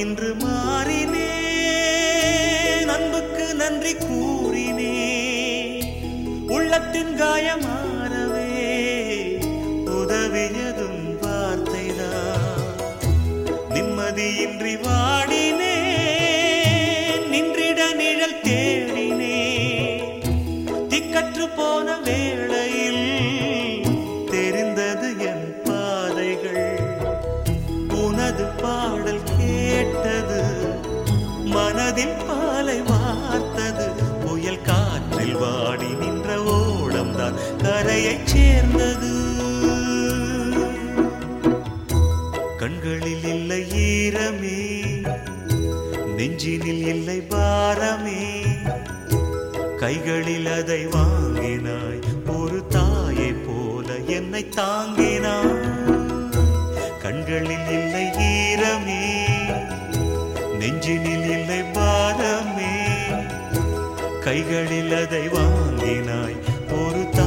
இன்று மாறினேன் அன்புக்கு நன்றி கூறினேன் உள்ளத்தின் காயமாறவே உதவியதும் வார்த்தைதான் நிம்மதியின்றி வாடினேன் நின்றிட நிழல் தேடினேன் திக்கற்று போன வேளையில் தெரிந்தது என் பாதைகள் உனது பாடல் கேட்டது மனதில் பாலை வார்த்தது புயல் காற்றில் வாடி நின்ற ஓடம்தான் கரையைச் சேர்ந்தது கண்களில் இல்லை ஈரமே நெஞ்சினில் இல்லை பாரமே கைகளில் அதை வாங்கினாய் ஒரு தாயை போல என்னை தாங்கினாய் கண்களில் இல்லை ஈரமே நெஞ்சினில் இல்லை பாரமே கைகளில் அதை வாங்கினாய் ஒரு தாய்